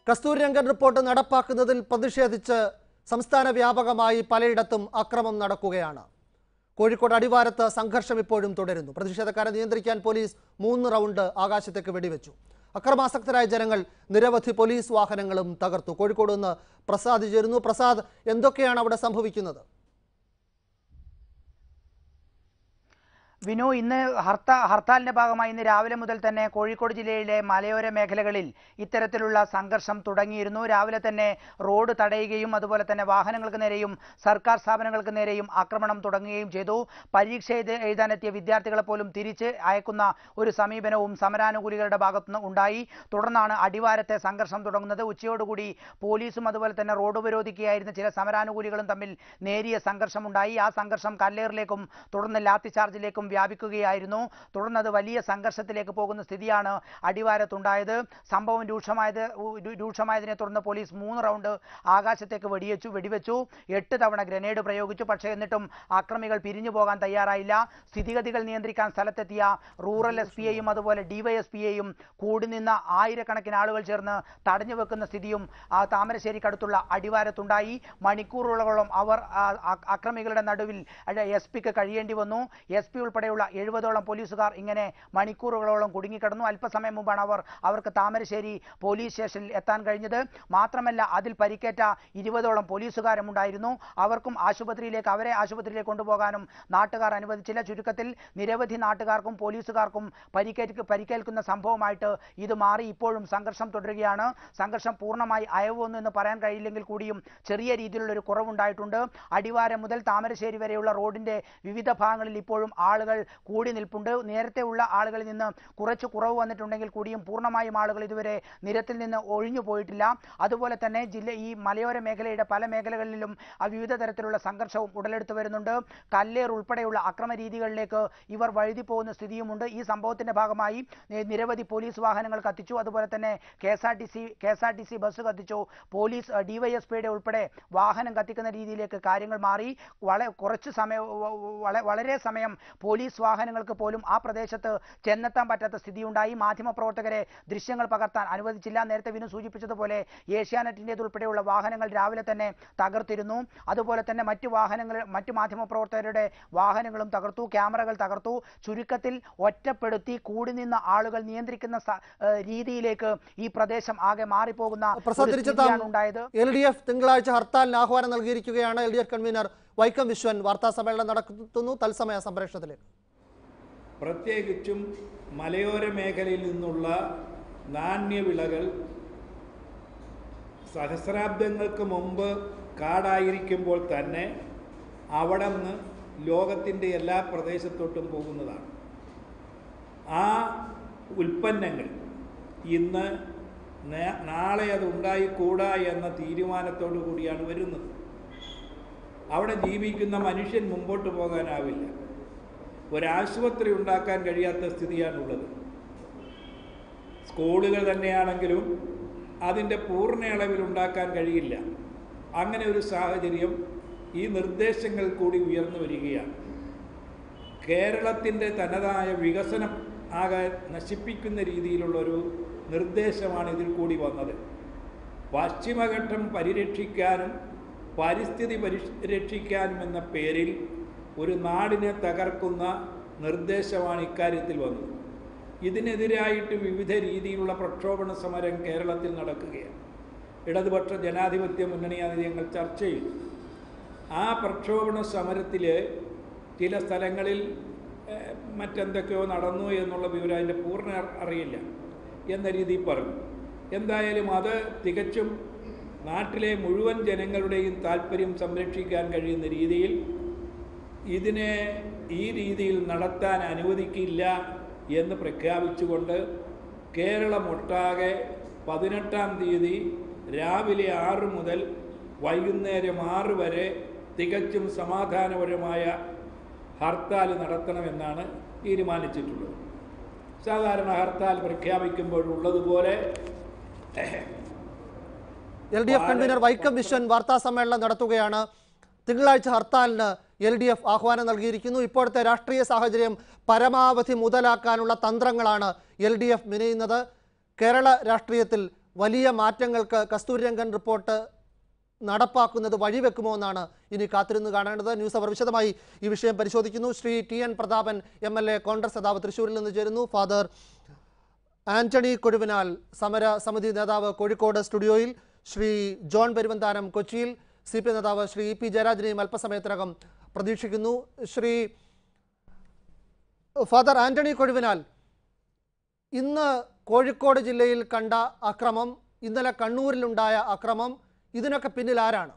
Kasturirangan report നടപ്പാക്കുന്നതിൽ പ്രതിഷേധിച്ച് സംസ്ഥാന വ്യാപകമായി പലയിടത്തും അക്രമം നടക്കുകയാണ് കോഴിക്കോട് അടിവാരത്ത് സംഘർഷം ഇപ്പോഴും തുടരുന്നു പ്രതിഷേധക്കാരെ നിയന്ത്രിക്കാൻ പോലീസ് മൂന്ന് റൗണ്ട് ആകാശത്തേക്ക് വെടിവെച്ചു അക്രമാസക്തരായ ജനങ്ങൾ നിരവധി പോലീസ് വാഹനങ്ങളും തകർത്തു കോഴിക്കോട് നിന്ന് പ്രസാദ് ചേരുന്നു പ്രസാദ് എന്തൊക്കെയാണ് അവിടെ സംഭവിക്കുന്നത് വിനു ഇന്ന് ഹർത്താ ഹർത്താലിന്റെ ഭാഗമായി ഇന്ന് രാവിലെ മുതൽ തന്നെ കോഴിക്കോട് ജില്ലയിലെ മലയോര മേഖലകളിൽ ഇത്തരത്തിലുള്ള സംഘർഷം തുടങ്ങിയിരുന്നു രാവിലെ തന്നെ റോഡ് തടയുകയും അതുപോലെ തന്നെ വാഹനങ്ങൾക്ക് നേരെയും സർക്കാർ സ്ഥാപനങ്ങൾക്ക് നേരെയും ആക്രമണം തുടങ്ങുകയും ചെയ്തു പരീക്ഷ എഴുതി എഴുതാനെത്തിയ വിദ്യാർത്ഥികളെ പോലും തിരിച്ച് അയക്കുന്ന ഒരു സമീപനവും സമരാനുകൂലികളുടെ ഭാഗത്തുനിന്ന് ഉണ്ടായി തുടർന്നാണ് അടിവാരത്തെ സംഘർഷം തുടങ്ങുന്നത് ഉച്ചയോടുകൂടി പോലീസും അതുപോലെ തന്നെ റോഡ് ഉപരോധിക്കുകയായിരുന്ന ചില സമരാനുകൂലികളും തമ്മിൽ നേരിയ സംഘർഷമുണ്ടായി ആ സംഘർഷം കല്ലേറിലേക്കും തുടർന്ന് ലാത്തി ചാർജിലേക്കും വ്യാപിക്കുകയായിരുന്നു തുടർന്ന് അത് വലിയ സംഘർഷത്തിലേക്ക് പോകുന്ന സ്ഥിതിയാണ് അടിവാരത്തുണ്ടായത് സംഭവം രൂക്ഷമായത് ഉ- രു- രൂക്ഷമായതിനെ തുടർന്ന് പോലീസ് മൂന്ന് റൗണ്ട് ആകാശത്തേക്ക് വെടിവെച്ചു വെടിവെച്ചു എട്ട് തവണ ഗ്രനേഡ് പ്രയോഗിച്ചു പക്ഷേ എന്നിട്ടും ആക്രമികൾ പിരിഞ്ഞു പോകാൻ തയ്യാറായില്ല സ്ഥിതിഗതികൾ നിയന്ത്രിക്കാൻ സ്ഥലത്തെത്തിയ റൂറൽ എസ് പിയെയും അതുപോലെ ഡിവൈഎസ്പിയെയും കൂടി നിന്ന ആയിരക്കണക്കിന് ആളുകൾ ചേർന്ന് തടഞ്ഞു വെക്കുന്ന സ്ഥിതിയും ആ താമരശ്ശേരിക്കടുത്തുള്ള അടിവാരത്തുണ്ടായി മണിക്കൂറുകളോളം അവർ ആ, ആ- അക്രമികളുടെ നടുവിൽ എസ് പിക്ക് കഴിയേണ്ടി വന്നു എസ് പി ഉൾപ്പെടെയുള്ള എഴുപതോളം പോലീസുകാർ ഇങ്ങനെ മണിക്കൂറുകളോളം കുടുങ്ങിക്കിടന്നു അല്പസമയം മുമ്പാണ് അവർ അവർക്ക് താമരശ്ശേരി പോലീസ് സ്റ്റേഷനിൽ എത്താൻ കഴിഞ്ഞത് മാത്രമല്ല അതിൽ പരിക്കേറ്റ ഇരുപതോളം പോലീസുകാരും ഉണ്ടായിരുന്നു അവർക്കും ആശുപത്രിയിലേക്ക് അവരെ ആശുപത്രിയിലേക്ക് കൊണ്ടുപോകാനും നാട്ടുകാർ അനുവദിച്ചില്ല ചുരുക്കത്തിൽ നിരവധി നാട്ടുകാർക്കും പോലീസുകാർക്കും പരിക്കേറ്റ് പരിക്കേൽക്കുന്ന സംഭവമായിട്ട് ഇത് മാറി ഇപ്പോഴും സംഘർഷം തുടരുകയാണ് സംഘർഷം പൂർണ്ണമായി അയവ് വന്നു എന്ന് പറയാൻ കഴിയില്ലെങ്കിൽ കൂടിയും ചെറിയ രീതിയിലുള്ള ഒരു കുറവുണ്ടായിട്ടുണ്ട് അടിവാരം മുതൽ താമരശ്ശേരി വരെയുള്ള റോഡിന്റെ വിവിധ ഭാഗങ്ങളിൽ ഇപ്പോഴും ആളുകൾ കൂടി നിൽപ്പുണ്ട് നേരത്തെ ഉള്ള ആളുകളിൽ നിന്ന് കുറച്ച് കുറവ് വന്നിട്ടുണ്ടെങ്കിൽ കൂടിയും പൂർണ്ണമായും ആളുകൾ ഇതുവരെ നിരത്തിൽ നിന്ന് ഒഴിഞ്ഞു പോയിട്ടില്ല അതുപോലെ തന്നെ ജില്ല ഈ മലയോര മേഖലയുടെ പല മേഖലകളിലും ആ വിവിധ തരത്തിലുള്ള സംഘർഷവും ഉടലെടുത്തു വരുന്നുണ്ട് കല്ലേർ ഉൾപ്പെടെയുള്ള അക്രമ രീതികളിലേക്ക് ഇവർ വഴുതി പോകുന്ന സ്ഥിതിയുമുണ്ട് ഈ സംഭവത്തിന്റെ ഭാഗമായി നി- നിരവധി പോലീസ് വാഹനങ്ങൾ കത്തിച്ചു അതുപോലെ തന്നെ K S R T C K S R T C bus കത്തിച്ചു പോലീസ് ഡിവൈഎസ്പിയുടെ ഉൾപ്പെടെ വാഹനം കത്തിക്കുന്ന രീതിയിലേക്ക് കാര്യങ്ങൾ മാറി വളരെ കുറച്ച് സമയം വ- വ- വള- വളരെ സമയം പോലീസ് വാഹനങ്ങൾക്ക് പോലും ആ പ്രദേശത്ത് ചെന്നെത്താൻ പറ്റാത്ത സ്ഥിതിയുണ്ടായി മാധ്യമപ്രവർത്തകരെ ദൃശ്യങ്ങൾ പകർത്താൻ അനുവദിച്ചില്ല നേരത്തെ വിനു സൂചിപ്പിച്ചതുപോലെ ഏഷ്യാനെറ്റിൻ്റെതുൾപ്പെടെയുള്ള വാഹനങ്ങൾ രാവിലെ തന്നെ തകർത്തിരുന്നു അതുപോലെ തന്നെ മറ്റു വാഹനങ്ങൾ മറ്റു മാധ്യമപ്രവർത്തകരുടെ വാഹനങ്ങളും തകർത്തു ക്യാമറകൾ തകർത്തു ചുരുക്കത്തിൽ ഒറ്റപ്പെടുത്തി കൂടി നിന്ന ആളുകൾ നിയന്ത്രിക്കുന്ന സ- ഏഹ് രീതിയിലേക്ക് ഈ പ്രദേശം ആകെ മാറിപ്പോകുന്ന പ്രസാദ് ഒരു തിരിച്ചെത്താം സ്ഥിതിയാണ് ഉണ്ടായത് എൽ ഡി എഫ് തിങ്കളാഴ്ച ഹർത്താലിന് ആഹ്വാനം നൽകിയിരിക്കുകയാണ് L D F convener Vaikom Viswan വാർത്താ സമ്മേളനം നടത്തുന്നു തത്സമയ സംപ്രേഷണത്തിലേക്ക് പ്രത്യേകിച്ചും മലയോര മേഖലയിൽ നിന്നുള്ള നാണ്യവിളകൾ സഹസ്രാബ്ദങ്ങൾക്ക് മുമ്പ് കാടായിരിക്കുമ്പോൾ തന്നെ അവിടെ നിന്ന് ലോകത്തിൻ്റെ എല്ലാ പ്രദേശത്തോട്ടും പോകുന്നതാണ് ആ ഉൽപ്പന്നങ്ങൾ ഇന്ന് നേ- നാളെ അത് ഉണ്ടായിക്കൂടാ എന്ന തീരുമാനത്തോടു കൂടിയാണ് വരുന്നത് അവിടെ ജീവിക്കുന്ന മനുഷ്യൻ മുമ്പോട്ട് പോകാനാവില്ല ഒരാശുപത്രി ഉണ്ടാക്കാൻ കഴിയാത്ത സ്ഥിതിയാണുള്ളത് സ്കൂളുകൾ തന്നെയാണെങ്കിലും അതിൻ്റെ പൂർണ്ണ അളവിൽ ഉണ്ടാക്കാൻ കഴിയില്ല അങ്ങനെ ഒരു സാഹചര്യം ഈ നിർദ്ദേശങ്ങൾ കൂടി ഉയർന്നു വരികയാണ് കേരളത്തിൻ്റെ തനതായ വികസനം ആകെ നശിപ്പിക്കുന്ന രീതിയിലുള്ളൊരു നിർദ്ദേശമാണ് ഇതിൽ കൂടി വന്നത് പശ്ചിമഘട്ടം പരിരക്ഷിക്കാനും പരിസ്ഥിതി പരിരക്ഷിക്കാനും എന്ന പേരിൽ ഒരു നാടിനെ തകർക്കുന്ന നിർദ്ദേശമാണ് ഇക്കാര്യത്തിൽ വന്നത് ഇതിനെതിരായിട്ട് വിവിധ രീതിയിലുള്ള പ്രക്ഷോഭണ സമരം കേരളത്തിൽ നടക്കുകയാണ് ഇടതുപക്ഷ ജനാധിപത്യ മുന്നണി അത് ഞങ്ങൾ ചർച്ച ചെയ്തു ആ പ്രക്ഷോഭണ സമരത്തിൽ ചില സ്ഥലങ്ങളിൽ ഏഹ്, മറ്റെന്തൊക്കെയോ നടന്നു എന്നുള്ള വിവരം അതിൻ്റെ പൂർണ്ണ അർ- അറിയില്ല എന്ന രീതിയിൽ പറഞ്ഞു എന്തായാലും അത് തികച്ചും നാട്ടിലെ മുഴുവൻ ജനങ്ങളുടെയും താല്പര്യം സംരക്ഷിക്കാൻ കഴിയുന്ന രീതിയിൽ ഇതിനെ ഈ രീതിയിൽ നടത്താൻ അനുവദിക്കില്ല എന്ന് പ്രഖ്യാപിച്ചുകൊണ്ട് കേരളമൊട്ടാകെ പതിനെട്ടാം തീയതി രാവിലെ ആറ് മുതൽ വൈകുന്നേരം ആറ് വരെ തികച്ചും സമാധാനപരമായ ഹർത്താൽ നടത്തണമെന്നാണ് തീരുമാനിച്ചിട്ടുള്ളത് സാധാരണ ഹർത്താൽ പ്രഖ്യാപിക്കുമ്പോഴുള്ളതുപോലെ L D F convener Vaikom Viswan വാർത്താ സമ്മേളനം നടത്തുകയാണ് തിങ്കളാഴ്ച ഹർത്താലിന് എൽ ഡി എഫ് ആഹ്വാനം നൽകിയിരിക്കുന്നു ഇപ്പോഴത്തെ രാഷ്ട്രീയ സാഹചര്യം പരമാവധി മുതലാക്കാനുള്ള തന്ത്രങ്ങളാണ് എൽ ഡി എഫ് മെനയുന്നത് കേരള രാഷ്ട്രീയത്തിൽ വലിയ മാറ്റങ്ങൾക്ക് കസ്തൂരിരംഗൻ റിപ്പോർട്ട് നടപ്പാക്കുന്നത് വഴിവെക്കുമോ എന്നാണ് ഇനി കാത്തിരുന്ന് കാണേണ്ടത് ന്യൂസ് അവർ വിശദമായി ഈ വിഷയം പരിശോധിക്കുന്നു Shri T N Prathapan M L A Congress നേതാവ് തൃശ്ശൂരിൽ നിന്ന് ചേരുന്നു ഫാദർ ആന്റണി കൊഴുവിനാൽ സമര സമിതി നേതാവ് കോഴിക്കോട് സ്റ്റുഡിയോയിൽ ശ്രീ ജോൺ പെരുവന്താനം കൊച്ചിയിൽ സി പി നേതാവ് ശ്രീ ഇ പി ജയരാജനെയും അല്പസമയത്തിനകം പ്രതീക്ഷിക്കുന്നു ശ്രീ ഫാദർ ആന്റണി കൊഴുവിനാൽ ഇന്ന് കോഴിക്കോട് ജില്ലയിൽ കണ്ട അക്രമം ഇന്നലെ കണ്ണൂരിലുണ്ടായ അക്രമം ഇതിനൊക്കെ പിന്നിൽ ആരാണ്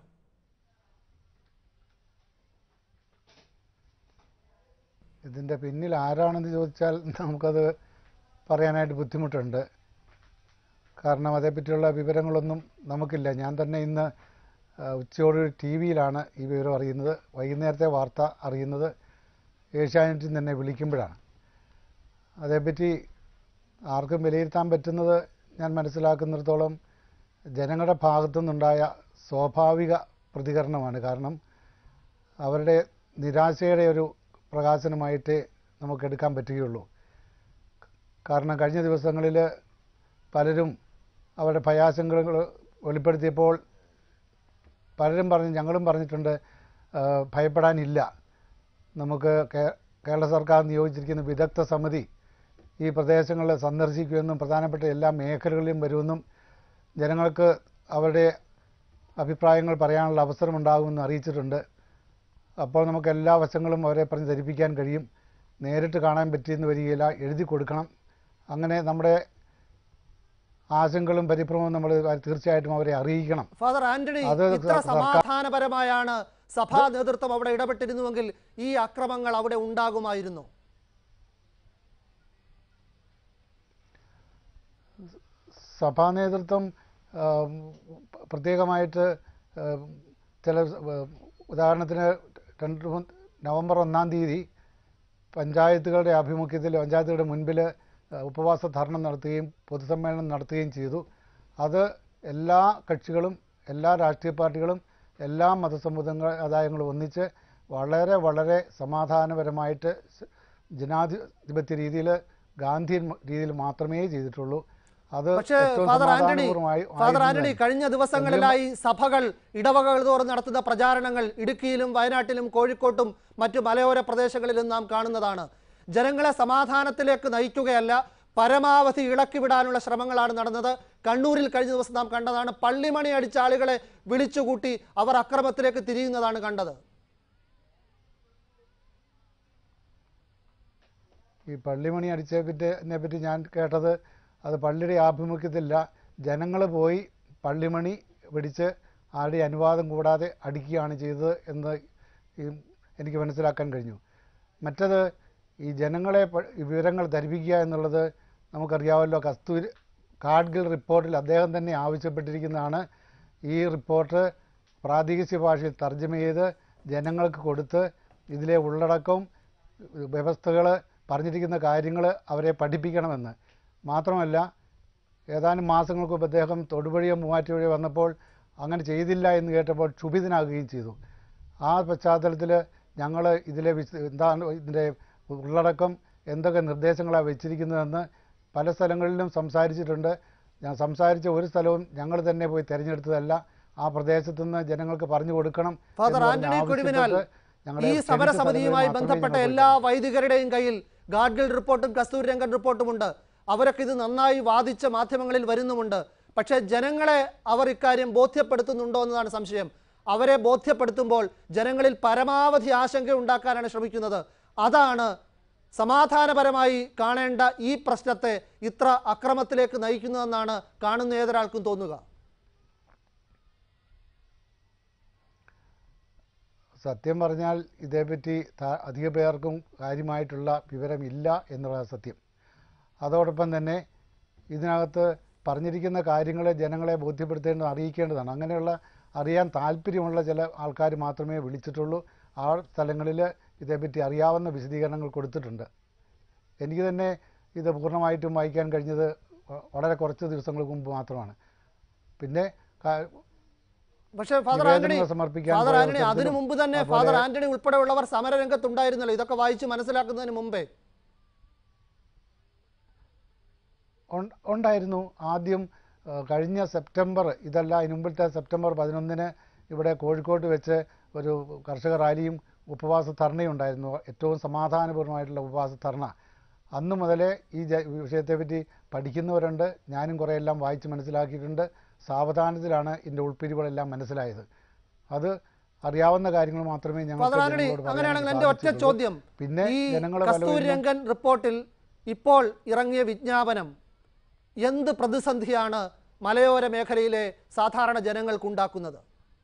ഇതിൻ്റെ പിന്നിൽ ആരാണെന്ന് ചോദിച്ചാൽ നമുക്കത് പറയാനായിട്ട് ബുദ്ധിമുട്ടുണ്ട് കാരണം അതേപ്പറ്റിയുള്ള വിവരങ്ങളൊന്നും നമുക്കില്ല ഞാൻ തന്നെ ഇന്ന് ആ, ഉച്ചയോട് ടി വിയിലാണ് ഈ വിവരം അറിയുന്നത് വൈകുന്നേരത്തെ വാർത്ത അറിയുന്നത് ഏഷ്യാനെറ്റിൽ തന്നെ വിളിക്കുമ്പോഴാണ് അതേപ്പറ്റി ആർക്കും വിലയിരുത്താൻ പറ്റുന്നത് ഞാൻ മനസ്സിലാക്കുന്നിടത്തോളം ജനങ്ങളുടെ ഭാഗത്തു നിന്നുണ്ടായ സ്വാഭാവിക പ്രതികരണമാണ് കാരണം അവരുടെ നിരാശയുടെ ഒരു പ്രകാശനമായിട്ട് നമുക്ക് എടുക്കാൻ പറ്റുകയുള്ളൂ കാരണം കഴിഞ്ഞ ദിവസങ്ങളിൽ പലരും അവരുടെ ഭയാശങ്കകൾ വെളിപ്പെടുത്തിയപ്പോൾ പലരും പറഞ്ഞു ഞങ്ങളും പറഞ്ഞിട്ടുണ്ട് ആ, ഭയപ്പെടാനില്ല നമുക്ക് കേ- കേരള സർക്കാർ നിയോഗിച്ചിരിക്കുന്ന വിദഗ്ധ സമിതി ഈ പ്രദേശങ്ങളിൽ സന്ദർശിക്കുമെന്നും പ്രധാനപ്പെട്ട എല്ലാ മേഖലകളിലും വരുമെന്നും ജനങ്ങൾക്ക് അവരുടെ അഭിപ്രായങ്ങൾ പറയാനുള്ള അവസരമുണ്ടാകുമെന്ന് അറിയിച്ചിട്ടുണ്ട് അപ്പോൾ നമുക്ക് എല്ലാ വശങ്ങളും അവരെ പറഞ്ഞ് ധരിപ്പിക്കാൻ കഴിയും നേരിട്ട് കാണാൻ പറ്റിയെന്ന് വരികയില്ല എഴുതി കൊടുക്കണം അങ്ങനെ നമ്മുടെ ആശങ്കകളും പരിഭ്രമവും നമ്മൾ തീർച്ചയായിട്ടും അവരെ അറിയിക്കണം ഫാദർ ആന്റണി അത് ഇത്ര സർക്കാർ- സമാധാനപരമായാണ് സഭാ നേതൃത്വം അവിടെ ഇടപെട്ടിരുന്നുവെങ്കിൽ ഈ അക്രമങ്ങൾ അവിടെ ഉണ്ടാകുമായിരുന്നു സഭാ നേതൃത്വം ആം, പ്രത്യേകമായിട്ട് ആം, ചില സ- ആ, ഉദാഹരണത്തിന് രണ്ട് മൂന്ന് നവംബർ ഒന്നാം തീയതി പഞ്ചായത്തുകളുടെ ആഭിമുഖ്യത്തിൽ പഞ്ചായത്തുകളുടെ മുൻപിൽ ആ, ഉപവാസ ധർണം നടത്തുകയും പൊതുസമ്മേളനം നടത്തുകയും ചെയ്തു അത് എല്ലാ കക്ഷികളും എല്ലാ രാഷ്ട്രീയ പാർട്ടികളും എല്ലാ മതസമുദായങ്ങളും ഒന്നിച്ച് വളരെ വളരെ സമാധാനപരമായിട്ട് സ് ജനാധിപത്യ രീതിയിൽ ഗാന്ധിയൻ രീതിയിൽ മാത്രമേ ചെയ്തിട്ടുള്ളൂ അത് പക്ഷേ ഏറ്റവും ഫാദർ ആന്റണി സമാധാനപൂർവ്വമായി ഫാദർ ആന്റണി ആയിരുന്നതാണ്. കഴിഞ്ഞ ദിവസങ്ങളിലായി സഭകൾ ഇടവകകൾ തോറും നടത്തുന്ന പ്രചാരണങ്ങൾ ഇടുക്കിയിലും വയനാട്ടിലും കോഴിക്കോട്ടും മറ്റു മലയോര പ്രദേശങ്ങളിലും നാം കാണുന്നതാണ് ജനങ്ങളെ സമാധാനത്തിലേക്ക് നയിക്കുകയല്ല പരമാവധി ഇളക്കിവിടാനുള്ള ശ്രമങ്ങളാണ് നടന്നത് കണ്ണൂരിൽ കഴിഞ്ഞ ദിവസം നാം കണ്ടതാണ് പള്ളിമണി അടിച്ച ആളുകളെ വിളിച്ചുകൂട്ടി അവർ അക്രമത്തിലേക്ക് തിരിയുന്നതാണ് കണ്ടത് ഈ പള്ളിമണി അടിച്ചതിനെ പറ്റി ഞാൻ കേട്ടത് അത് പള്ളിയുടെ ആഭിമുഖ്യത്തില്ല ജനങ്ങൾ പോയി പള്ളിമണി പിടിച്ച് ആരുടെ അനുവാദം കൂടാതെ അടിക്കുകയാണ് ചെയ്തത് എന്ന് ഈ എനിക്ക് മനസ്സിലാക്കാൻ കഴിഞ്ഞു മറ്റത് ഈ ജനങ്ങളെ പ- ഈ വിവരങ്ങൾ ധരിപ്പിക്കുക എന്നുള്ളത് നമുക്കറിയാമല്ലോ കസ്തൂരി കാഡ്ഗിൽ റിപ്പോർട്ടിൽ അദ്ദേഹം തന്നെ ആവശ്യപ്പെട്ടിരിക്കുന്നതാണ് ഈ റിപ്പോർട്ട് പ്രാദേശിക ഭാഷയിൽ തർജ്ജമ ചെയ്ത് ജനങ്ങൾക്ക് കൊടുത്ത് ഇതിലെ ഉള്ളടക്കം വ്യവസ്ഥകൾ പറഞ്ഞിരിക്കുന്ന കാര്യങ്ങൾ അവരെ പഠിപ്പിക്കണമെന്ന് മാത്രമല്ല ഏതാനും മാസങ്ങൾക്ക് മുമ്പ് അദ്ദേഹം തൊടുപുഴയോ മൂവാറ്റുപുഴയോ വന്നപ്പോൾ അങ്ങനെ ചെയ്തില്ല എന്ന് കേട്ടപ്പോൾ ക്ഷുഭിതനാകുകയും ചെയ്തു ആ പശ്ചാത്തലത്തിൽ ഞങ്ങൾ ഇതിലെ വിശ എന്താണ് ഇതിൻ്റെ ഉള്ളടക്കം എന്തൊക്കെ നിർദ്ദേശങ്ങളാണ് വെച്ചിരിക്കുന്നതെന്ന് പല സ്ഥലങ്ങളിലും സംസാരിച്ചിട്ടുണ്ട് ഞാൻ സംസാരിച്ച ഒരു സ്ഥലവും ഞങ്ങൾ തന്നെ പോയി തിരഞ്ഞെടുത്തതല്ല ആ പ്രദേശത്തു നിന്ന് ജനങ്ങൾക്ക് പറഞ്ഞു കൊടുക്കണം ഫാദർ എന്ന് പറഞ്ഞ് ആന്റണി കൊടിവിനാൽ ആവശ്യപ്പെട്ട് ഞങ്ങളെ ഈ ക്ഷണിച്ച സമരസമിതിയുമായി സ്ഥലങ്ങളിൽ മാത്രമേ ബന്ധപ്പെട്ട ഞങ്ങൾ എല്ലാ വൈദികരുടെയും കയ്യിൽ ഗാഡ്ഗിൽ റിപ്പോർട്ടും കസ്തൂരി രംഗൻ റിപ്പോർട്ടുമുണ്ട് അവരൊക്കെ ഇത് നന്നായി വാദിച്ച മാധ്യമങ്ങളിൽ വരുന്നുമുണ്ട് പക്ഷേ ജനങ്ങളെ അവർ ഇക്കാര്യം ബോധ്യപ്പെടുത്തുന്നുണ്ടോ എന്നതാണ് സംശയം അവരെ ബോധ്യപ്പെടുത്തുമ്പോൾ ജനങ്ങളിൽ പരമാവധി ആശങ്ക ഉണ്ടാക്കാനാണ് ശ്രമിക്കുന്നത് അതാണ് സമാധാനപരമായി കാണേണ്ട ഈ പ്രശ്നത്തെ ഇത്ര അക്രമത്തിലേക്ക് നയിക്കുന്നതെന്നാണ് കാണുന്ന ഏതൊരാൾക്കും തോന്നുക സത്യം പറഞ്ഞാൽ ഇതേപ്പറ്റി ത- അധിക പേർക്കും കാര്യമായിട്ടുള്ള വിവരമില്ല എന്നുള്ളതാണ് സത്യം അതോടൊപ്പം തന്നെ ഇതിനകത്ത് പറഞ്ഞിരിക്കുന്ന കാര്യങ്ങളെ ജനങ്ങളെ ബോധ്യപ്പെടുത്തേണ്ടത് അറിയിക്കേണ്ടതാണ് അങ്ങനെയുള്ള അറിയാൻ താല്പര്യമുള്ള ചില ആൾക്കാർ മാത്രമേ വിളിച്ചിട്ടുള്ളൂ ആ സ്ഥലങ്ങളിൽ ഇതേപ്പറ്റി അറിയാവുന്ന വിശദീകരണങ്ങൾ കൊടുത്തിട്ടുണ്ട് എനിക്ക് തന്നെ ഇത് പൂർണ്ണമായിട്ടും വായിക്കാൻ കഴിഞ്ഞത് വ- വളരെ കുറച്ച് ദിവസങ്ങൾക്ക് മുമ്പ് മാത്രമാണ് പിന്നെ ക- പക്ഷേ ഫാദർ നിവേദനങ്ങൾ ആന്റണി സമർപ്പിക്കാൻ ഫാദർ പോയ ആന്റണി അതിനു അവസരത്തിലും മുമ്പ് തന്നെ അതുപോലെ- ഫാദർ ആന്റണി ഉൾപ്പെടെയുള്ളവർ സമരരംഗത്തുണ്ടായിരുന്നല്ലോ ഇതൊക്കെ വായിച്ച് മനസ്സിലാക്കുന്നതിന് മുമ്പേ ഉൺ- ഉണ്ടായിരുന്നു ആദ്യം ആ, കഴിഞ്ഞ സെപ്റ്റംബർ ഇതല്ല അതിന് മുമ്പിലത്തെ സെപ്റ്റംബർ പതിനൊന്നിന് ഇവിടെ കോഴിക്കോട്ട് വെച്ച് ഒരു കർഷക റാലിയും ഉപവാസ ധർണയും ഉണ്ടായിരുന്നു ഏറ്റവും സമാധാനപൂർണ്ണമായിട്ടുള്ള ഉപവാസ ധർണ അന്ന് മുതലേ ഈ ജ- വിഷയത്തെപ്പറ്റി പഠിക്കുന്നവരുണ്ട് ഞാനും കുറേ എല്ലാം വായിച്ച് മനസ്സിലാക്കിയിട്ടുണ്ട് സാവധാനത്തിലാണ് ഇതിൻ്റെ ഉൾപ്പിരിവുകളെല്ലാം മനസ്സിലായത് അത് അറിയാവുന്ന കാര്യങ്ങൾ മാത്രമേ ഞങ്ങൾക്ക് ഫാദർ ആന്റണി ജനങ്ങളോട് പറയാനായിട്ട് അങ്ങനെയാണെങ്കിൽ എൻ്റെ ഒറ്റ സാധിച്ചിട്ടുള്ളൂ. ചോദ്യം പിന്നെ ഈ ജനങ്ങൾ കസ്തൂരി രംഗൻ റിപ്പോർട്ടിൽ ഇപ്പോൾ ഇറങ്ങിയ വിജ്ഞാപനം എന്ത് പ്രതിസന്ധിയാണ് മലയോര മേഖലയിലെ സാധാരണ ജനങ്ങൾക്കുണ്ടാക്കുന്നത്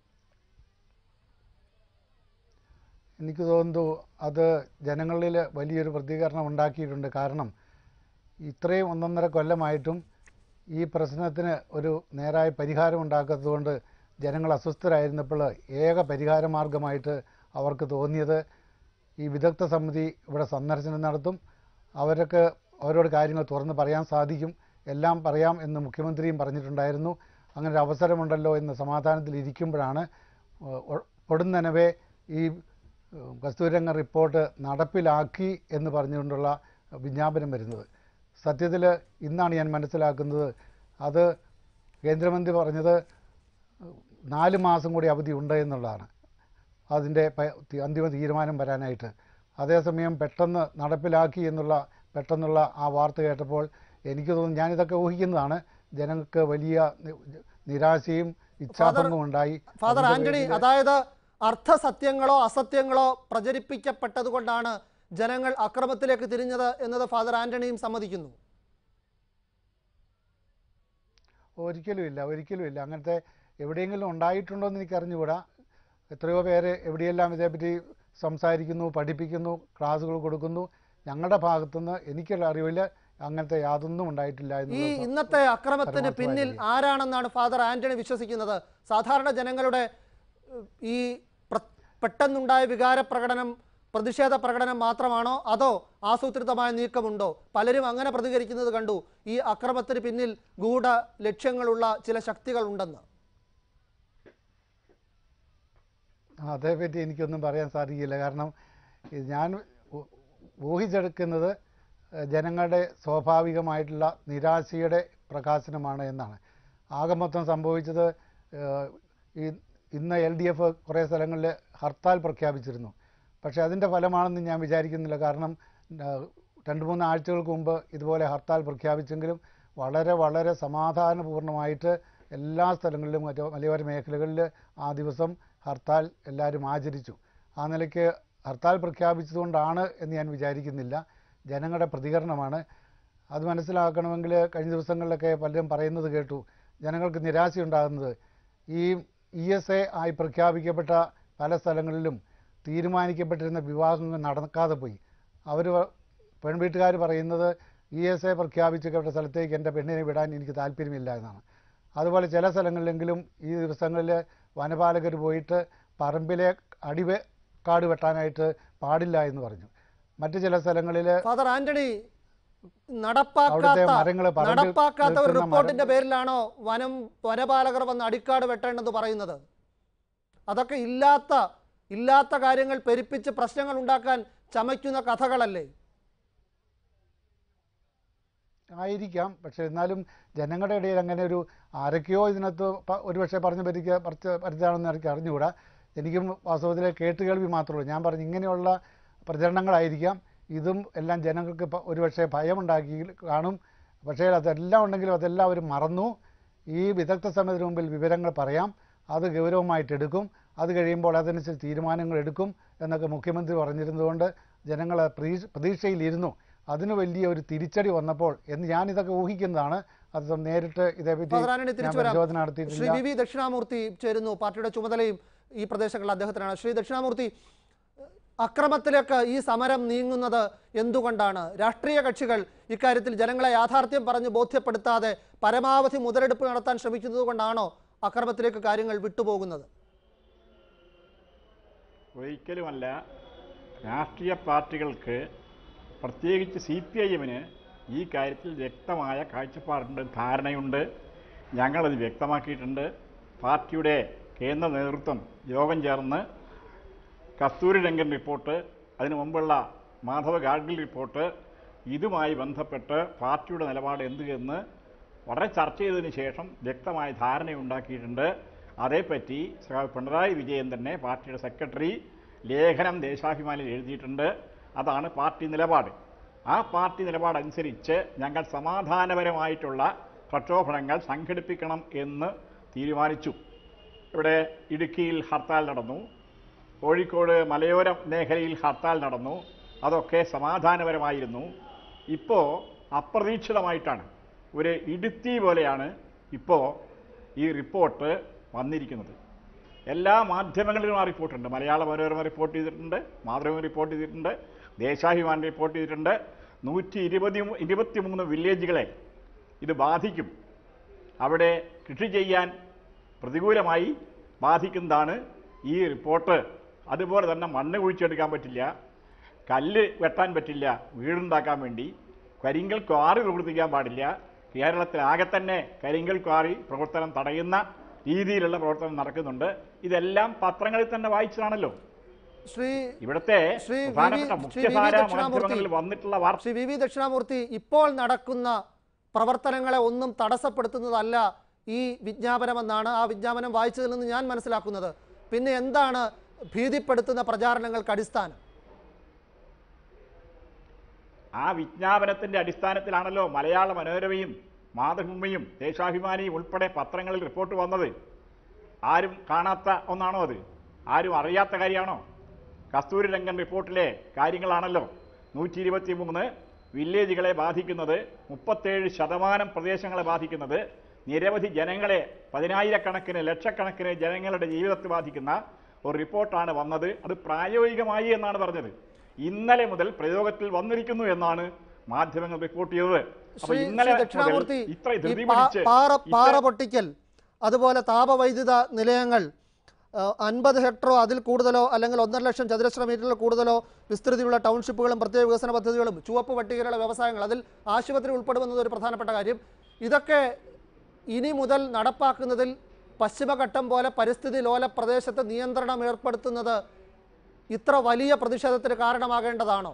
എനിക്ക് തോന്നുന്നു അത് ജനങ്ങളിൽ വലിയൊരു പ്രതികരണം ഉണ്ടാക്കിയിട്ടുണ്ട് കാരണം ഇത്രയും ഒന്നൊന്നര കൊല്ലമായിട്ടും ഈ പ്രശ്നത്തിന് ഒരു നേരായ പരിഹാരം ഉണ്ടാക്കാത്തതുകൊണ്ട് ജനങ്ങൾ അസ്വസ്ഥരായിരുന്നപ്പോൾ ഏക പരിഹാര മാർഗമായിട്ട് അവർക്ക് തോന്നിയത് ഈ വിദഗ്ധ സമിതി ഇവിടെ സന്ദർശനം നടത്തും അവർക്ക് അവരോട് കാര്യങ്ങൾ തുറന്ന് പറയാൻ സാധിക്കും എല്ലാം പറയാം എന്ന് മുഖ്യമന്ത്രിയും പറഞ്ഞിട്ടുണ്ടായിരുന്നു അങ്ങനെ ഒരു അവസരമുണ്ടല്ലോ എന്ന് സമാധാനത്തിൽ ഇരിക്കുമ്പോഴാണ് ഒ- ഒ- പൊടുന്നനവേ ഈ ഏഹ്, കസ്തൂരിരംഗ റിപ്പോർട്ട് നടപ്പിലാക്കി എന്ന് പറഞ്ഞുകൊണ്ടുള്ള വിജ്ഞാപനം വരുന്നത് സത്യത്തിൽ ഇന്നാണ് ഞാൻ മനസ്സിലാക്കുന്നത് അത് കേന്ദ്രമന്ത്രി പറഞ്ഞത് നാല് മാസം കൂടി അവധി ഉണ്ട് എന്നുള്ളതാണ് അതിൻ്റെ പ- തി- അന്തിമ തീരുമാനം വരാനായിട്ട് അതേസമയം പെട്ടെന്ന് നടപ്പിലാക്കി എന്നുള്ള പെട്ടെന്നുള്ള ആ വാർത്ത കേട്ടപ്പോൾ എനിക്ക് തോന്നുന്നു ഞാനിതൊക്കെ ഊഹിക്കുന്നതാണ് ജനങ്ങൾക്ക് വലിയ നി- നിരാശയും ഇച്ഛാഭംഗവും ഉണ്ടായി ഫാദർ അതിൻ്റെ ആന്റണി പേരില് അതായത് അർത്ഥസത്യങ്ങളോ അസത്യങ്ങളോ പ്രചരിപ്പിക്കപ്പെട്ടത് കൊണ്ടാണ് ജനങ്ങൾ അക്രമത്തിലേക്ക് തിരിഞ്ഞത് എന്നത് ഫാദർ ആന്റണിയും സമ്മതിക്കുന്നു ഒരിക്കലും ഇല്ല ഒരിക്കലും ഇല്ല അങ്ങനത്തെ എവിടെയെങ്കിലും ഉണ്ടായിട്ടുണ്ടോ എന്ന് എനിക്ക് അറിഞ്ഞുകൂടാ എത്രയോ പേര് എവിടെയെല്ലാം ഇതേപ്പറ്റി സംസാരിക്കുന്നു പഠിപ്പിക്കുന്നു ക്ലാസ്സുകൾ കൊടുക്കുന്നു ഞങ്ങളുടെ ഭാഗത്തുനിന്ന് എനിക്കുള്ള അറിവിൽ അങ്ങനത്തെ യാതൊന്നും ഉണ്ടായിട്ടില്ല ഈ എന്നുള്ളത് ഇന്നത്തെ അക്രമത്തിന് പരമാർത്ഥമായ പിന്നിൽ കാര്യം. ആരാണെന്നാണ് ഫാദർ ആന്റണി വിശ്വസിക്കുന്നത് സാധാരണ ജനങ്ങളുടെ ഏഹ്, ഈ പ്ര- പെട്ടെന്നുണ്ടായ വികാര പ്രകടനം പ്രതിഷേധ പ്രകടനം മാത്രമാണോ അതോ ആസൂത്രിതമായ നീക്കമുണ്ടോ പലരും അങ്ങനെ പ്രതികരിക്കുന്നത് കണ്ടു ഈ അക്രമത്തിന് പിന്നിൽ ഗൂഢ ലക്ഷ്യങ്ങളുള്ള ചില ശക്തികൾ ഉണ്ടെന്ന് അതേപ്പറ്റി എനിക്കൊന്നും പറയാൻ സാധിക്കില്ല കാരണം ഇത് ഞാൻ ഊ- ഊഹിച്ചെടുക്കുന്നത് ഏഹ്, ജനങ്ങളുടെ സ്വാഭാവികമായിട്ടുള്ള നിരാശയുടെ പ്രകാശനമാണ് എന്നാണ് ആകെ മൊത്തം സംഭവിച്ചത് ഏഹ്, ഈ ഇന്ന് എൽ ഡി എഫ് കുറേ സ്ഥലങ്ങളിൽ ഹർത്താൽ പ്രഖ്യാപിച്ചിരുന്നു പക്ഷേ അതിൻ്റെ ഫലമാണെന്ന് ഞാൻ വിചാരിക്കുന്നില്ല കാരണം ഏഹ്, രണ്ട് മൂന്ന് ആഴ്ചകൾക്ക് മുമ്പ് ഇതുപോലെ ഹർത്താൽ പ്രഖ്യാപിച്ചെങ്കിലും വളരെ വളരെ സമാധാനപൂർണ്ണമായിട്ട് എല്ലാ സ്ഥലങ്ങളിലും മറ്റു മലയോര മേഖലകളിൽ ആ ദിവസം ഹർത്താൽ എല്ലാവരും ആചരിച്ചു ആ നിലയ്ക്ക് ഹർത്താൽ പ്രഖ്യാപിച്ചതുകൊണ്ടാണ് എന്ന് ഞാൻ വിചാരിക്കുന്നില്ല ജനങ്ങളുടെ പ്രതികരണമാണ് അത് മനസ്സിലാക്കണമെങ്കിൽ കഴിഞ്ഞ ദിവസങ്ങളിലൊക്കെ പലരും പറയുന്നത് കേട്ടു ജനങ്ങൾക്ക് നിരാശയുണ്ടാകുന്നത് ഈ ഇ എസ് എ ആയി പ്രഖ്യാപിക്കപ്പെട്ട പല സ്ഥലങ്ങളിലും തീരുമാനിക്കപ്പെട്ടിരുന്ന വിവാഹങ്ങൾ നടക്കാതെ പോയി അവർ പെൺവീട്ടുകാർ പറയുന്നത് ഇ എസ് എ പ്രഖ്യാപിക്കപ്പെട്ട സ്ഥലത്തേക്ക് എൻ്റെ പെണ്ണിനെ വിടാൻ എനിക്ക് താല്പര്യമില്ല എന്നാണ് അതുപോലെ ചില സ്ഥലങ്ങളിലെങ്കിലും ഈ ദിവസങ്ങളിൽ വനപാലകർ പോയിട്ട് പറമ്പിലെ അടിവെ കാട് വെട്ടാനായിട്ട് പാടില്ല എന്ന് പറഞ്ഞു മറ്റു ചില സ്ഥലങ്ങളിൽ ഫാദർ ആന്റണി അവിടുത്തെ നടപ്പാക്കാത്ത മരങ്ങള് പറമ്പിൽ നടപ്പാക്കാത്ത ഒരു നിൽക്കുന്ന റിപ്പോർട്ടിന്റെ പേരിലാണോ വനം വനപാലകർ വന്ന് അടിക്കാട് വെട്ടേണ്ടെന്ന് പറയുന്നത് അതൊക്കെ ഇല്ലാത്ത ഇല്ലാത്ത കാര്യങ്ങൾ പെരുപ്പിച്ച് പ്രശ്നങ്ങൾ ഉണ്ടാക്കാൻ ചമയ്ക്കുന്ന കഥകളല്ലേ ആയിരിക്കാം പക്ഷെ എന്നാലും ജനങ്ങളുടെ ഇടയിൽ അങ്ങനെ ഒരു ആരൊക്കെയോ ഇതിനകത്ത് പ- ഒരുപക്ഷെ പറഞ്ഞ പരിക്ക് പറിച്ച് പരിചയമാണെന്ന് എനിക്ക് അറിഞ്ഞുകൂടാ എനിക്കും വാസ്തവത്തിൽ കേട്ടുകേൾവി മാത്രമേ ഉള്ളൂ ഞാൻ പറഞ്ഞു ഇങ്ങനെയുള്ള പ്രചരണങ്ങളായിരിക്കാം ഇതും എല്ലാം ജനങ്ങൾക്ക് പ- ഒരുപക്ഷെ ഭയമുണ്ടാക്കി കാണും പക്ഷേ അതെല്ലാം ഉണ്ടെങ്കിലും അതെല്ലാം അവർ മറന്നു ഈ വിദഗ്ധ സമിതിന് മുമ്പിൽ വിവരങ്ങൾ പറയാം അത് ഗൗരവമായിട്ട് എടുക്കും അത് കഴിയുമ്പോൾ അതനുസരിച്ച് തീരുമാനങ്ങൾ എടുക്കും എന്നൊക്കെ മുഖ്യമന്ത്രി പറഞ്ഞിരുന്നതുകൊണ്ട് ജനങ്ങൾ പ്രതീക്ഷ പ്രതീക്ഷയിലിരുന്നു അതിന് വലിയ ഒരു തിരിച്ചടി വന്നപ്പോൾ എന്ന് ഞാനിതൊക്കെ ഊഹിക്കുന്നതാണ് അത് നേരിട്ട് ഇതേപ്പറ്റി ഫാദർ ആന്റണി ഞാൻ തിരിച്ചു വരാം പരിശോധന ശ്രീ നടത്തിയിട്ടില്ല വി വി ദക്ഷിണാമൂർത്തി ചേരുന്നു പാർട്ടിയുടെ ചുമതലയും ഈ പ്രദേശങ്ങളിൽ അദ്ദേഹത്തിനാണ് ശ്രീ ദക്ഷിണാമൂർത്തി അക്രമത്തിലേക്ക് ഈ സമരം നീങ്ങുന്നത് എന്തുകൊണ്ടാണ് രാഷ്ട്രീയ കക്ഷികൾ ഇക്കാര്യത്തിൽ ജനങ്ങളെ യാഥാർത്ഥ്യം പറഞ്ഞ് ബോധ്യപ്പെടുത്താതെ പരമാവധി മുതലെടുപ്പ് നടത്താൻ ശ്രമിക്കുന്നത് കൊണ്ടാണോ അക്രമത്തിലേക്ക് കാര്യങ്ങൾ വിട്ടുപോകുന്നത് ഒരിക്കലുമല്ല രാഷ്ട്രീയ പാർട്ടികൾക്ക് പ്രത്യേകിച്ച് സി പി ഐ എമ്മിന് ഈ കാര്യത്തിൽ വ്യക്തമായ കാഴ്ചപ്പാടുണ്ട് ധാരണയുണ്ട് ഞങ്ങളത് വ്യക്തമാക്കിയിട്ടുണ്ട് പാർട്ടിയുടെ കേന്ദ്ര നേതൃത്വം യോഗം ചേർന്ന് കസ്തൂരി രംഗൻ റിപ്പോർട്ട് അതിനു മുമ്പുള്ള മാധവ ഗാഡ്ഗിൽ റിപ്പോർട്ട് ഇതുമായി ബന്ധപ്പെട്ട് പാർട്ടിയുടെ നിലപാട് എന്ത് എന്ന് വളരെ ചർച്ച ചെയ്തതിന് ശേഷം വ്യക്തമായ ധാരണയുണ്ടാക്കിയിട്ടുണ്ട് അതേപ്പറ്റി ശ്രീ പിണറായി വിജയൻ തന്നെ പാർട്ടിയുടെ സെക്രട്ടറി ലേഖനം ദേശാഭിമാനിയിൽ എഴുതിയിട്ടുണ്ട് അതാണ് പാർട്ടി നിലപാട് ആ പാർട്ടി നിലപാടനുസരിച്ച് ഞങ്ങൾ സമാധാനപരമായിട്ടുള്ള പ്രക്ഷോഭണങ്ങൾ സംഘടിപ്പിക്കണം എന്ന് തീരുമാനിച്ചു ഇവിടെ ഇടുക്കിയിൽ ഹർത്താൽ നടന്നു കോഴിക്കോട് മലയോര മേഖലയിൽ ഹർത്താൽ നടന്നു അതൊക്കെ സമാധാനപരമായിരുന്നു ഇപ്പോൾ അപ്രതീക്ഷിതമായിട്ടാണ് ഒരു ഇടുത്തി പോലെയാണ് ഇപ്പോൾ ഈ റിപ്പോർട്ട് വന്നിരിക്കുന്നത് എല്ലാ മാധ്യമങ്ങളിലും ആ റിപ്പോർട്ടുണ്ട് മലയാള മനോരമ റിപ്പോർട്ട് ചെയ്തിട്ടുണ്ട് മാതൃഭൂമി റിപ്പോർട്ട് ചെയ്തിട്ടുണ്ട് ദേശാഭിമാൻ റിപ്പോർട്ട് ചെയ്തിട്ടുണ്ട് നൂറ്റി ഇരുപതി ഇരുപത്തി മൂന്ന് വില്ലേജുകളെ ഇത് ബാധിക്കും അവിടെ കൃഷി ചെയ്യാൻ പ്രതികൂലമായി ബാധിക്കുന്നതാണ് ഈ റിപ്പോർട്ട് അതുപോലെ തന്നെ മണ്ണ് കുഴിച്ചെടുക്കാൻ പറ്റില്ല കല്ല് വെട്ടാൻ പറ്റില്ല വീടുണ്ടാക്കാൻ വേണ്ടി കരിങ്കൽ ക്വാറി പ്രവർത്തിക്കാൻ പാടില്ല കേരളത്തിലാകെ തന്നെ കരിങ്കൽ ക്വാറി പ്രവർത്തനം തടയുന്ന രീതിയിലുള്ള പ്രവർത്തനം നടക്കുന്നുണ്ട് ഇതെല്ലാം പത്രങ്ങളിൽ തന്നെ വായിച്ചതാണല്ലോ ശ്രീ ഇവിടുത്തെ ശ്രീ വി. വി. പ്രധാനപ്പെട്ട ശ്രീ വി. മുഖ്യധാര ദക്ഷിണാമൂർത്തി. മാധ്യമങ്ങളിൽ വന്നിട്ടുള്ള വാർത്ത ശ്രീ വി വി ദക്ഷിണാമൂർത്തി ഇപ്പോൾ നടക്കുന്ന പ്രവർത്തനങ്ങളെ ഒന്നും തടസ്സപ്പെടുത്തുന്നതല്ല ഈ വിജ്ഞാപനമെന്നാണ് ആ വിജ്ഞാപനം വായിച്ചതിൽ നിന്ന് ഞാൻ മനസ്സിലാക്കുന്നത് പിന്നെ എന്താണ് ഭീതിപ്പെടുത്തുന്ന പ്രചാരണങ്ങൾക്ക് അടിസ്ഥാനം ആ വിജ്ഞാപനത്തിന്റെ അടിസ്ഥാനത്തിലാണല്ലോ മലയാള മനോരമയും മാതൃഭൂമിയും ദേശാഭിമാനിയും ഉൾപ്പെടെ പത്രങ്ങളിൽ റിപ്പോർട്ട് വന്നത് ആരും കാണാത്ത ഒന്നാണോ അത് ആരും അറിയാത്ത കാര്യമാണോ കസ്തൂരി രംഗൻ റിപ്പോർട്ടിലെ കാര്യങ്ങളാണല്ലോ നൂറ്റി ഇരുപത്തി മൂന്ന് വില്ലേജുകളെ ബാധിക്കുന്നത് മുപ്പത്തേഴ് ശതമാനം പ്രദേശങ്ങളെ ബാധിക്കുന്നത് നിരവധി ജനങ്ങളെ പതിനായിരക്കണക്കിന് ലക്ഷക്കണക്കിന് ജനങ്ങളുടെ ജീവിതത്തെ ബാധിക്കുന്ന ഒരു റിപ്പോർട്ടാണ് വന്നത് അത് പ്രായോഗികമായി എന്നാണ് പറഞ്ഞത് ഇന്നലെ മുതൽ പ്രയോഗത്തിൽ വന്നിരിക്കുന്നു എന്നാണ് മാധ്യമങ്ങൾ റിപ്പോർട്ട് ചെയ്തത് അപ്പൊ ശ്രീ ഇന്നലെ ശ്രീ മുതൽ ദക്ഷിണാമൂർത്തി ഇത്ര ഈ ധൃതി പാ- പിടിച്ച് പാറ പാറ ഇത്ര- പൊട്ടിക്കൽ അതുപോലെ താപവൈദ്യുത നിലയങ്ങൾ അൻപത് ഹെക്ടറോ അതിൽ കൂടുതലോ അല്ലെങ്കിൽ ഒന്നര ലക്ഷം ചതുരശ്ര മീറ്ററിൽ കൂടുതലോ വിസ്തൃതിയുള്ള ടൗൺഷിപ്പുകളും പ്രത്യേക വികസന പദ്ധതികളും ചുവപ്പ് പട്ടികയിലുള്ള വ്യവസായങ്ങൾ അതിൽ ആശുപത്രി ഉൾപ്പെടുമെന്നത് ഒരു പ്രധാനപ്പെട്ട കാര്യം ഇതൊക്കെ ഇനി മുതൽ നടപ്പാക്കുന്നതിൽ പശ്ചിമഘട്ടം പോലെ പരിസ്ഥിതി ലോല പ്രദേശത്ത് നിയന്ത്രണം ഏർപ്പെടുത്തുന്നത് ഇത്ര വലിയ പ്രതിഷേധത്തിന് കാരണമാകേണ്ടതാണോ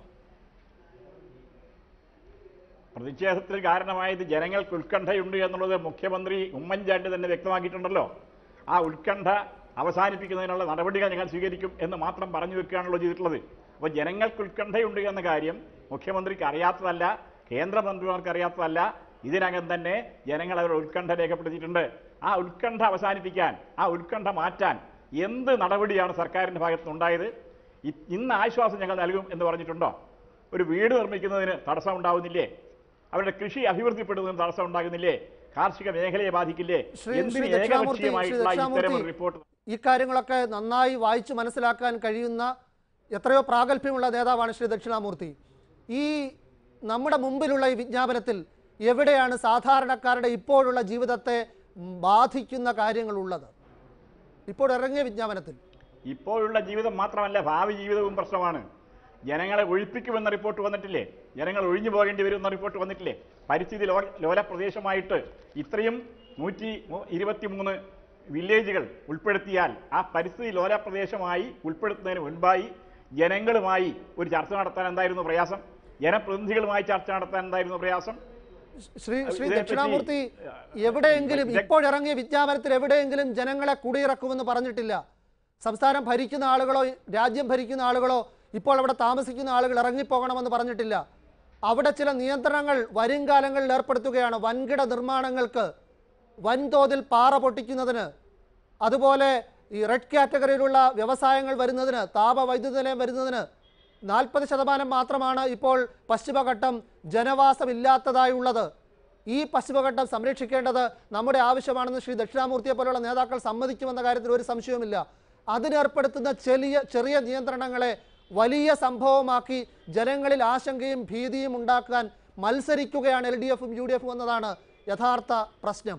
പ്രതിഷേധത്തിന് കാരണമായത് ജനങ്ങൾക്ക് ഉത്കണ്ഠയുണ്ട് എന്നുള്ളത് മുഖ്യമന്ത്രി ഉമ്മൻചാണ്ടി തന്നെ വ്യക്തമാക്കിയിട്ടുണ്ടല്ലോ ആ ഉത്കണ്ഠ അവസാനിപ്പിക്കുന്നതിനുള്ള നടപടികൾ ഞങ്ങൾ സ്വീകരിക്കും എന്ന് മാത്രം പറഞ്ഞു വെക്കുകയാണല്ലോ ചെയ്തിട്ടുള്ളത് അപ്പോൾ ജനങ്ങൾക്ക് ഉത്കണ്ഠയുണ്ട് എന്ന കാര്യം മുഖ്യമന്ത്രിക്ക് അറിയാത്തതല്ല കേന്ദ്രമന്ത്രിമാർക്ക് അറിയാത്തതല്ല ഇതിനകം തന്നെ ജനങ്ങൾ അവരുടെ ഉത്കണ്ഠ രേഖപ്പെടുത്തിയിട്ടുണ്ട് ആ ഉത്കണ്ഠ അവസാനിപ്പിക്കാൻ ആ ഉത്കണ്ഠ മാറ്റാൻ എന്ത് നടപടിയാണ് സർക്കാരിൻ്റെ ഭാഗത്ത് നിന്നുണ്ടായത് ഇ- ഇന്ന് ആശ്വാസം ഞങ്ങൾ നൽകും എന്ന് പറഞ്ഞിട്ടുണ്ടോ ഒരു വീട് നിർമ്മിക്കുന്നതിന് തടസ്സം ഉണ്ടാവുന്നില്ലേ അവരുടെ കൃഷി അഭിവൃദ്ധിപ്പെടുന്നതിന് തടസ്സം ഉണ്ടാകുന്നില്ലേ കാർഷിക മേഖലയെ ബാധിക്കില്ലേ ശ്രീ- എന്തിന് ശ്രീ ദക്ഷിണാമൂർത്തി, ശ്രീ ഏകപക്ഷീയമായിട്ടുള്ള ഇത്തരം ഒരു ദക്ഷിണാമൂർത്തി, റിപ്പോർട്ട് ഈ കാര്യങ്ങളൊക്കെ നന്നായി വായിച്ചു മനസ്സിലാക്കാൻ കഴിയുന്ന എത്രയോ പ്രാഗൽഭ്യമുള്ള നേതാവാണ് ശ്രീ ദക്ഷിണാമൂർത്തി ഈ നമ്മുടെ മുമ്പിലുള്ള ഈ വിജ്ഞാപനത്തിൽ എവിടെയാണ് സാധാരണക്കാരുടെ ഇപ്പോഴുള്ള ജീവിതത്തെ ബാധിക്കുന്ന കാര്യങ്ങളുള്ളത് ഇപ്പോൾ ഇറങ്ങിയ വിജ്ഞാപനത്തിൽ ഇപ്പോഴുള്ള ജീവിതം മാത്രമല്ല ഭാവി ജീവിതവും പ്രശ്നമാണ് ജനങ്ങളെ ഒഴിപ്പിക്കുമെന്ന റിപ്പോർട്ട് വന്നിട്ടില്ലേ ജനങ്ങൾ ഒഴിഞ്ഞു പോകേണ്ടി വരുമെന്ന റിപ്പോർട്ട് വന്നിട്ടില്ലേ പരിസ്ഥിതി ലോ ലോല പ്രദേശമായിട്ട് ഇത്രയും നൂറ്റി ഇരുപത്തി മൂന്ന് വില്ലേജുകൾ ഉൾപ്പെടുത്തിയാൽ ആ പരിസ്ഥിതി ലോല പ്രദേശമായി ഉൾപ്പെടുത്തുന്നതിന് മുൻപായി ജനങ്ങളുമായി ഒരു ചർച്ച നടത്താൻ എന്തായിരുന്നു പ്രയാസം ജനപ്രതിനിധികളുമായി ചർച്ച നടത്താൻ എന്തായിരുന്നു പ്രയാസം ശ്രീ ശ്രീ ഇതിനെപ്പറ്റി, ദക്ഷിണാമൂർത്തി എവിടെയെങ്കിലും ഇത് ഇപ്പോൾ ഇറങ്ങിയ വിജ്ഞാപനത്തിൽ എവിടെയെങ്കിലും ജനങ്ങളെ കുടിയിറക്കുമെന്ന് പറഞ്ഞിട്ടില്ല സംസ്ഥാനം ഭരിക്കുന്ന ആളുകളോ രാജ്യം ഭരിക്കുന്ന ആളുകളോ ഇപ്പോൾ അവിടെ താമസിക്കുന്ന ആളുകൾ ഇറങ്ങിപ്പോകണമെന്ന് പറഞ്ഞിട്ടില്ല അവിടെ ചില നിയന്ത്രണങ്ങൾ വരും കാലങ്ങളിൽ ഏർപ്പെടുത്തുകയാണ് വൻകിട നിർമ്മാണങ്ങൾക്ക് വൻതോതിൽ പാറ പൊട്ടിക്കുന്നതിന് അതുപോലെ ഈ റെഡ് കാറ്റഗറിയിലുള്ള വ്യവസായങ്ങൾ വരുന്നതിന് താപവൈദ്യുത നിലയം വരുന്നതിന് നാൽപ്പത് ശതമാനം മാത്രമാണ് ഇപ്പോൾ പശ്ചിമഘട്ടം ജനവാസമില്ലാത്തതായുള്ളത് ഈ പശ്ചിമഘട്ടം സംരക്ഷിക്കേണ്ടത് നമ്മുടെ ആവശ്യമാണെന്ന് ശ്രീ ദക്ഷിണാമൂർത്തിയെ പോലുള്ള നേതാക്കൾ സമ്മതിക്കുമെന്ന കാര്യത്തിൽ ഒരു സംശയവുമില്ല അതിനേർപ്പെടുത്തുന്ന ചെറിയ ചെറിയ നിയന്ത്രണങ്ങളെ വലിയ സംഭവമാക്കി ജനങ്ങളിൽ ആശങ്കയും ഭീതിയും ഉണ്ടാക്കാൻ മത്സരിക്കുകയാണ് എൽ ഡി എഫും യു ഡി എഫും എന്നതാണ് യഥാർത്ഥ പ്രശ്നം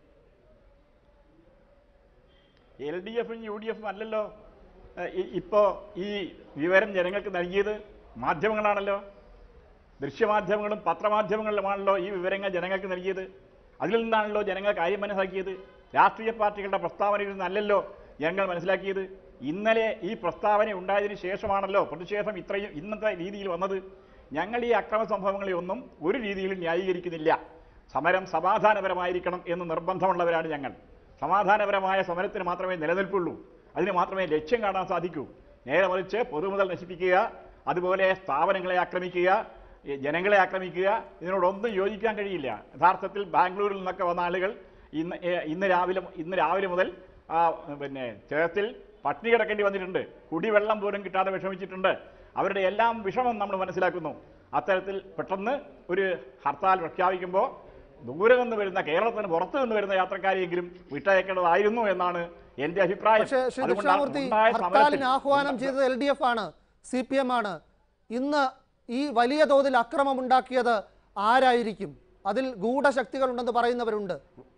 എൽ ഡി എഫും യു ഡി എഫും അല്ലല്ലോ ഏഹ്, ഇ- ഇപ്പോ ഈ വിവരം ജനങ്ങൾക്ക് നൽകിയത് മാധ്യമങ്ങളാണല്ലോ ദൃശ്യമാധ്യമങ്ങളും പത്രമാധ്യമങ്ങളിലുമാണല്ലോ ഈ വിവരങ്ങൾ ജനങ്ങൾക്ക് നൽകിയത് അതിൽ നിന്നാണല്ലോ ജനങ്ങൾ കാര്യം മനസ്സിലാക്കിയത് രാഷ്ട്രീയ പാർട്ടികളുടെ പ്രസ്താവനയിൽ നിന്നല്ലല്ലോ ജനങ്ങൾ മനസ്സിലാക്കിയത് ഇന്നലെ ഈ പ്രസ്താവന ഉണ്ടായതിനു ശേഷമാണല്ലോ പ്രതിഷേധം ഇത്രയും ഇന്നത്തെ രീതിയിൽ വന്നത് ഞങ്ങൾ ഈ അക്രമ സംഭവങ്ങളെ ഒന്നും ഒരു രീതിയിലും ന്യായീകരിക്കുന്നില്ല സമരം സമാധാനപരമായിരിക്കണം എന്ന് നിർബന്ധമുള്ളവരാണ് ഞങ്ങൾ സമാധാനപരമായ സമരത്തിന് മാത്രമേ നിലനിൽപ്പുള്ളൂ അതിന് മാത്രമേ ലക്ഷ്യം കാണാൻ സാധിക്കൂ നേരെ മറിച്ച് പൊതുമുതൽ നശിപ്പിക്കുക അതുപോലെ സ്ഥാപനങ്ങളെ ആക്രമിക്കുക ഈ ജനങ്ങളെ ആക്രമിക്കുക ഇതിനോടൊന്നും യോജിക്കാൻ കഴിയില്ല യഥാർത്ഥത്തിൽ ബാംഗ്ലൂരിൽ നിന്നൊക്കെ വന്ന ആളുകൾ ഇന്ന് ഏ, ഇന്ന് രാവിലെ ഇന്ന് രാവിലെ മുതൽ ആ പിന്നെ ചേർത്തിൽ പട്ടിണി കിടക്കേണ്ടി വന്നിട്ടുണ്ട് കുടിവെള്ളം പോലും കിട്ടാതെ വിഷമിച്ചിട്ടുണ്ട് അവരുടെ എല്ലാം വിഷമം നമ്മൾ മനസ്സിലാക്കുന്നു അത്തരത്തിൽ പെട്ടെന്ന് ഒരു ഹർത്താൽ പ്രഖ്യാപിക്കുമ്പോൾ ദൂരെ നിന്ന് വരുന്ന കേരളത്തിന് പുറത്തു നിന്ന് വരുന്ന യാത്രക്കാരെയെങ്കിലും വിട്ടയക്കേണ്ടതായിരുന്നു എന്നാണ് എന്റെ അഭിപ്രായം പക്ഷേ ശ്രീ അതുകൊണ്ടാണ് ദക്ഷിണാമൂർത്തി ഉണ്ടായ ഹർത്താലിന് സമരത്തിൽ ആഹ്വാനം ചെയ്തത് എൽ ഡി എഫ് ആണ് സി പി എം ആണ് ഇന്ന് ഈ വലിയ തോതിൽ അക്രമം ഉണ്ടാക്കിയത് ആരായിരിക്കും അതിൽ ഗൂഢശക്തികൾ ഉണ്ടെന്ന് പറയുന്നവരുണ്ട്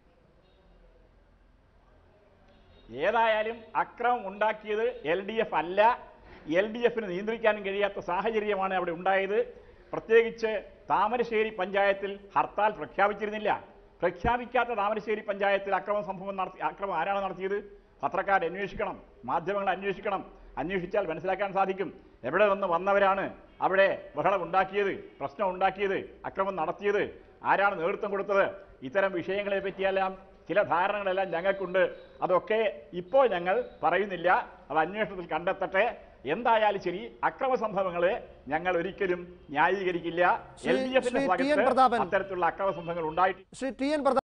ഏതായാലും അക്രമം ഉണ്ടാക്കിയത് എൽ ഡി എഫ് അല്ല എൽ ഡി എഫിന് നിയന്ത്രിക്കാനും കഴിയാത്ത സാഹചര്യമാണ് അവിടെ ഉണ്ടായത് പ്രത്യേകിച്ച് താമരശ്ശേരി പഞ്ചായത്തിൽ ഹർത്താൽ പ്രഖ്യാപിച്ചിരുന്നില്ല പ്രഖ്യാപിക്കാത്ത താമരശ്ശേരി പഞ്ചായത്തിൽ അക്രമ സംഭവം നടത്തി അക്രമം ആരാണ് നടത്തിയത് പത്രക്കാർ അന്വേഷിക്കണം മാധ്യമങ്ങൾ അന്വേഷിക്കണം അന്വേഷിച്ചാൽ മനസ്സിലാക്കാൻ സാധിക്കും എവിടെ നിന്ന് വന്നവരാണ് അവിടെ ബഹളം ഉണ്ടാക്കിയത് പ്രശ്നം ഉണ്ടാക്കിയത് അക്രമം നടത്തിയത് ആരാണ് നേതൃത്വം കൊടുത്തത് ഇത്തരം വിഷയങ്ങളെ പറ്റിയെല്ലാം ചില ധാരണകളെല്ലാം ഞങ്ങൾക്കുണ്ട് അതൊക്കെ ഇപ്പോൾ ഞങ്ങൾ പറയുന്നില്ല അത് അന്വേഷണത്തിൽ കണ്ടെത്തട്ടെ എന്തായാലും ശരി അക്രമ സംഭവങ്ങളെ ഞങ്ങൾ ഒരിക്കലും ന്യായീകരിക്കില്ല ശ്രീ- എൽ ഡി എഫിന്റെ ശ്രീ ടി എൻ ഭാഗത്ത് പ്രതാപൻ. അത്തരത്തിലുള്ള അക്രമ സംഭവങ്ങൾ ഉണ്ടായിട്ട് ശ്രീ ടി എൻ പ്രതാപ്